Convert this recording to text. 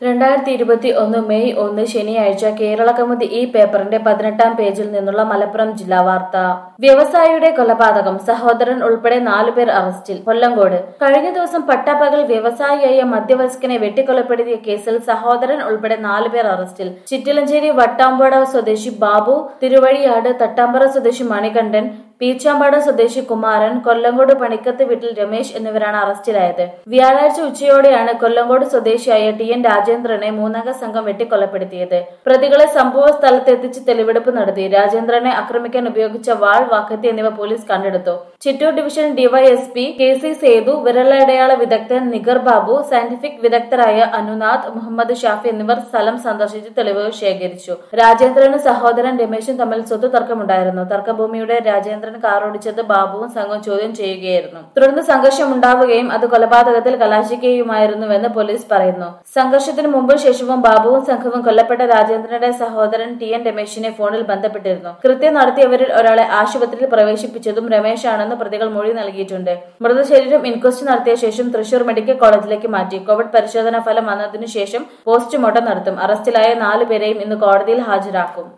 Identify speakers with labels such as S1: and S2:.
S1: രണ്ടായിരത്തി ഇരുപത്തി ഒന്ന് മെയ് ഒന്ന് ശനിയാഴ്ച കേരള കൗമുദി ഈ പേപ്പറിന്റെ പതിനെട്ടാം പേജിൽ നിന്നുള്ള മലപ്പുറം ജില്ലാ വാർത്ത വ്യവസായിയുടെ കൊലപാതകം സഹോദരൻ ഉൾപ്പെടെ നാലുപേർ അറസ്റ്റിൽ കൊല്ലങ്കോട് കഴിഞ്ഞ ദിവസം പട്ടാപ്പകൽ വ്യവസായിയായ മധ്യവയസ്കനെ വെട്ടിക്കൊലപ്പെടുത്തിയ കേസിൽ സഹോദരൻ ഉൾപ്പെടെ നാലുപേർ അറസ്റ്റിൽ ചിറ്റിലഞ്ചേരി വട്ടാമ്പുഴ സ്വദേശി ബാബു തിരുവഴിയാട് തട്ടാമ്പറ സ്വദേശി മണികണ്ഠൻ പീച്ചാമ്പാട സ്വദേശി കുമാരൻ കൊല്ലങ്കോട് പണിക്കത്ത് വീട്ടിൽ രമേശ് എന്നിവരാണ് അറസ്റ്റിലായത് വ്യാഴാഴ്ച ഉച്ചയോടെയാണ് കൊല്ലങ്കോട് സ്വദേശിയായ ടി എൻ രാജേന്ദ്രനെ മൂന്നംഗ സംഘം വെട്ടിക്കൊലപ്പെടുത്തിയത് പ്രതികളെ സംഭവ സ്ഥലത്ത് എത്തിച്ച് തെളിവെടുപ്പ് നടത്തി രാജേന്ദ്രനെ ആക്രമിക്കാൻ ഉപയോഗിച്ച വാൾ വാക്കത്തി എന്നിവ പോലീസ് കണ്ടെടുത്തു Chittur division DYSP K C Sethu വിരലടയാള വിദഗ്ധൻ നിഗർ ബാബു സയന്റിഫിക് വിദഗ്ധരായ അനുനാഥ് മുഹമ്മദ് ഷാഫി എന്നിവർ സ്ഥലം സന്ദർശിച്ച് തെളിവുകൾ ശേഖരിച്ചു രാജേന്ദ്രനും സഹോദരൻ രമേശും തമ്മിൽ സ്വത്ത് തർക്കമുണ്ടായിരുന്നു തർക്കഭൂമിയുടെ രാജേന്ദ്രൻ കാർ ഓടിച്ചത് ബാബുവും സംഘവും ചോദ്യം ചെയ്യുകയായിരുന്നു തുടർന്ന് സംഘർഷം ഉണ്ടാവുകയും അത് കൊലപാതകത്തിൽ കലാശിക്കുകയുമായിരുന്നുവെന്ന് പോലീസ് പറയുന്നു സംഘർഷത്തിന് മുമ്പും ശേഷവും ബാബുവും സംഘവും കൊല്ലപ്പെട്ട രാജേന്ദ്രന്റെ സഹോദരൻ ടി എൻ രമേശിനെ ഫോണിൽ ബന്ധപ്പെട്ടിരുന്നു കൃത്യം നടത്തിയവരിൽ ഒരാളെ ആശുപത്രിയിൽ പ്രവേശിപ്പിച്ചതും രമേശാണെന്ന് പ്രതികൾ മൊഴി നൽകിയിട്ടുണ്ട് മൃതശരീരം ഇൻക്വസ്റ്റ് നടത്തിയ ശേഷം തൃശൂർ മെഡിക്കൽ കോളേജിലേക്ക് മാറ്റി കോവിഡ് പരിശോധനാ ഫലം വന്നതിനു ശേഷം പോസ്റ്റ്മോർട്ടം നടത്തും അറസ്റ്റിലായ നാലുപേരെയും ഇന്ന് കോടതിയിൽ ഹാജരാക്കും